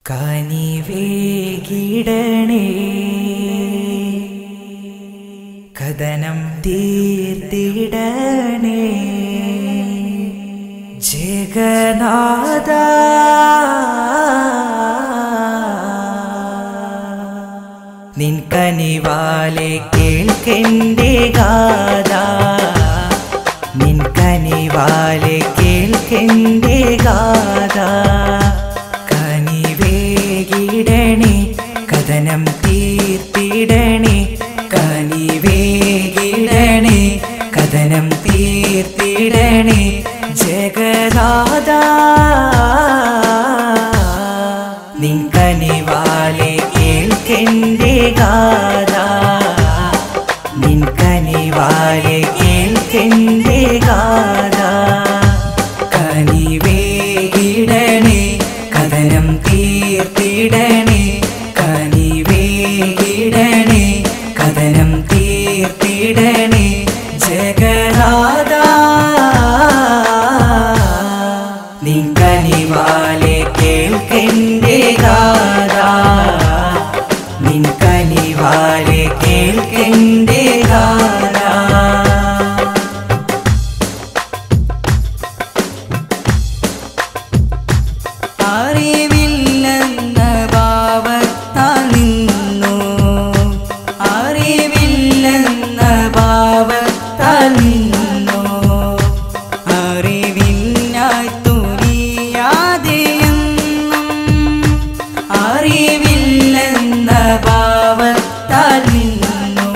കനിവേകിടണേ കഥനം തീർത്തിടണേ ജഗനാഥ നിൻ കനിവാലെ കേൾക്കെൻ്റെ ഗാഥ നിൻ കനിവാലെ കേൾക്കെൻ്റെ ഗാഥ കനിവേകിടണേ കഥനം തീർത്തിടണേ കനിവേകിടണേ കഥനം തീർത്തിടണേ ജഗദാദ നിൻ കനിവാലെ കേൾക്കെൻ്റെ ഗാഥ നിൻ കനിവാലെ കേൾക്കെൻ്റെ ഗാഥ കനിവേകിടണേ കഥനം തീർത്തിടണേ കനിവേകിടണേ കഥനം തീർത്തിടണേ ജഗനാഥ നിൻ കനിവാലെ കേൾക്കെൻ്റെ ഗാഥ നിൻ കനിവാലെ കേൾക്കെൻ്റെ ഗാഥ അറിവില്ലെന്ന ഭാവത്താൽ നിന്നു അറിവില്ലെന്ന ഭാവത്താൽ നിന്നു അറിവിനായി തുനിയാതെയെന്നും അറിവില്ലെന്ന ഭാവത്താൽ നിന്നു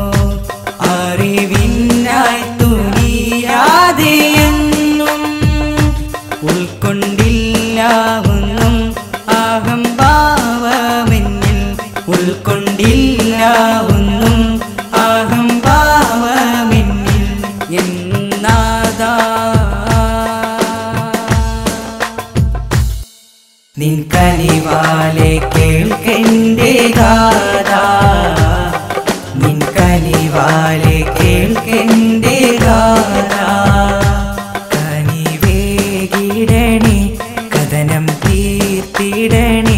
അറിവിനായി തുനിയാതെയെന്നും ഉൾക്കൊണ്ടില്ല ഒന്നും അഹംഭാവമെന്നിൽ ഉൾക്കൊണ്ടില്ല ഒന്നും അഹംഭാവമെന്നിൽ എന്നാതാ നിൻ കനിവാലെ കേൾക്കെൻ്റെ ഗാഥ നിൻ കനിവാലെ കേൾക്കെൻ്റെ ഗാഥ കനിവേകിടണേ കഥനം തീർത്തിടണേ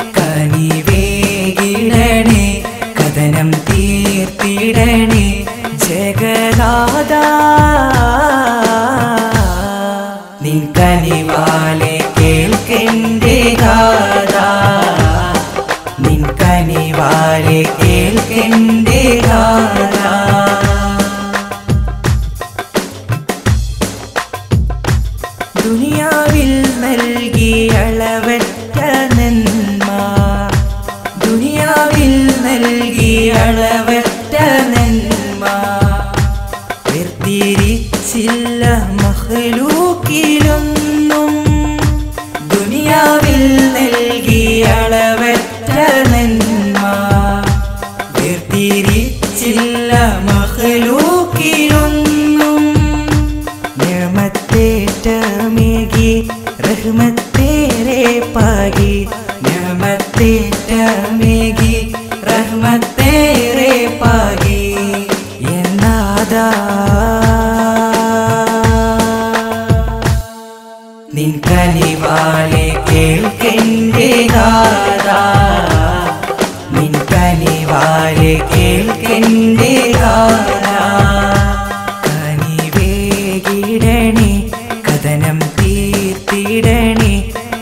കനിവേകിടണേ കഥനം തീർത്തിടണേ ജഗദാദ നിൻ കനിവാലെ കേൾക്കെൻ്റെ ഗാഥ നിൻ കനിവാലെ കേൾക്കെൻ്റെ ഗാഥ ദുനിയാവിൽ നൽകിയ അളവറ്റ നന്മ ദുനിയാവിൽ നൽകിയ അളവറ്റ നന്മ വേർതിരിച്ചില്ല മഹ്ലൂക്കിലൊന്നും ദുനിയാവിൽ നൽകിയ അളവറ്റ നന്മ വേർതിരിച്ചില്ല മഹ്ലൂക്കിലൊന്നും ഞമത്തേറ്റമേകി റഹ്മത്തേരെ പാകി ഞമത്തേറ്റമേകി റഹ്മത്തേരെ പാകി എന്നാദാ നിൻ കനിവാലെ കേൾക്കെൻ്റെ ഗാഥ നിൻ കനിവാലെ കേൾക്കെൻ്റെ ഗാഥ കനിവേകിടണേ കഥനം തീർത്തിടണേ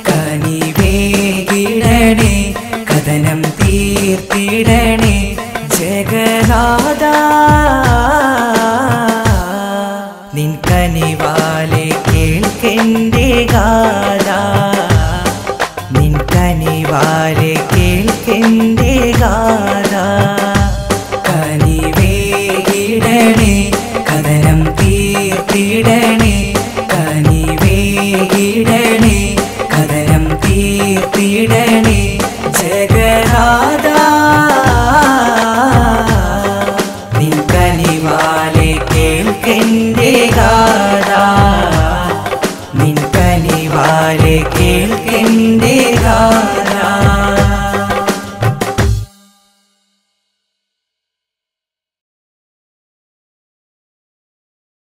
കനിവേകിടണേ കഥനം തീർത്തിടണേ ജഗനാഥ നിൻ കനിവാലെ കേൾക്കെൻ്റെ ഗാഥ നിൻ കനിവാലെ കേൾക്കെൻ്റെ ഗാഥ കനിവേകിടണേ കഥനം തീർത്തിടണേ കനിവേകിടണേ കഥനം തീർത്തിടണേ ജഗനാഥ നിൻ കനിവാലെ കേൾക്കെൻ്റെ ഗാഥ നിൻ കനിവാലെ കേൾക്കെൻ്റെ ഗാഥ